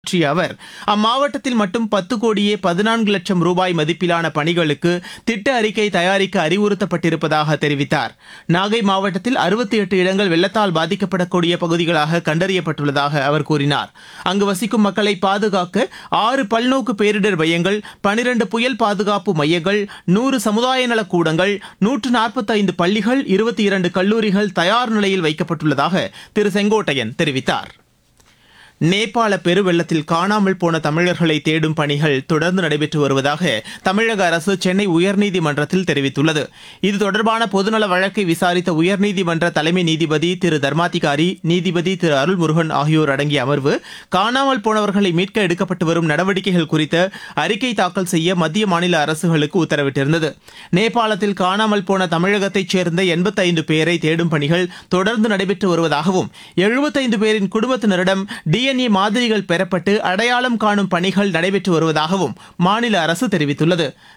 பற்றிய அவர் அம்மாவட்டத்தில் மட்டும் பத்து கோடியே பதினான்கு லட்சம் ரூபாய் மதிப்பிலான பணிகளுக்கு திட்ட அறிக்கை தயாரிக்க அறிவுறுத்தப்பட்டிருப்பதாக தெரிவித்தார் நாகை மாவட்டத்தில் அறுபத்தி எட்டு இடங்கள் வெள்ளத்தால் பாதிக்கப்படக்கூடிய பகுதிகளாக கண்டறியப்பட்டுள்ளதாக அவர் கூறினார் அங்கு வசிக்கும் மக்களை பாதுகாக்க ஆறு பல்நோக்கு பேரிடர் மையங்கள் பனிரண்டு புயல் பாதுகாப்பு மையங்கள் நூறு சமுதாய நலக் கூடங்கள் நூற்று நாற்பத்தைந்து பள்ளிகள் இருபத்தி இரண்டு கல்லூரிகள் தயார் நிலையில் வைக்கப்பட்டுள்ளதாக திரு செங்கோட்டையன் தெரிவித்தார் நேபாள பெருவெள்ளத்தில் காணாமல் போன தமிழர்களை தேடும் பணிகள் தொடர்ந்து நடைபெற்று வருவதாக தமிழக அரசு சென்னை உயர்நீதிமன்றத்தில் தெரிவித்துள்ளது இது தொடர்பான பொதுநல வழக்கை விசாரித்த உயர்நீதிமன்ற தலைமை நீதிபதி திரு தர்மாதிகாரி நீதிபதி திரு அருள்முருகன் ஆகியோர் அடங்கிய அமர்வு காணாமல் போனவர்களை மீட்க எடுக்கப்பட்டு வரும் நடவடிக்கைகள் குறித்து அறிக்கை தாக்கல் செய்ய மத்திய மாநில அரசுகளுக்கு உத்தரவிட்டிருந்தது நேபாளத்தில் காணாமல் போன தமிழகத்தைச் சேர்ந்த எண்பத்தைந்து பேரை தேடும் பணிகள் தொடர்ந்து நடைபெற்று வருவதாகவும் எழுபத்தைந்து பேரின் குடும்பத்தினரிடம் டிஎன்ஏ மாதிரிகள் பெறப்பட்டு அடையாளம் காணும் பணிகள் நடைபெற்று வருவதாகவும் மாநில அரசு தெரிவித்துள்ளது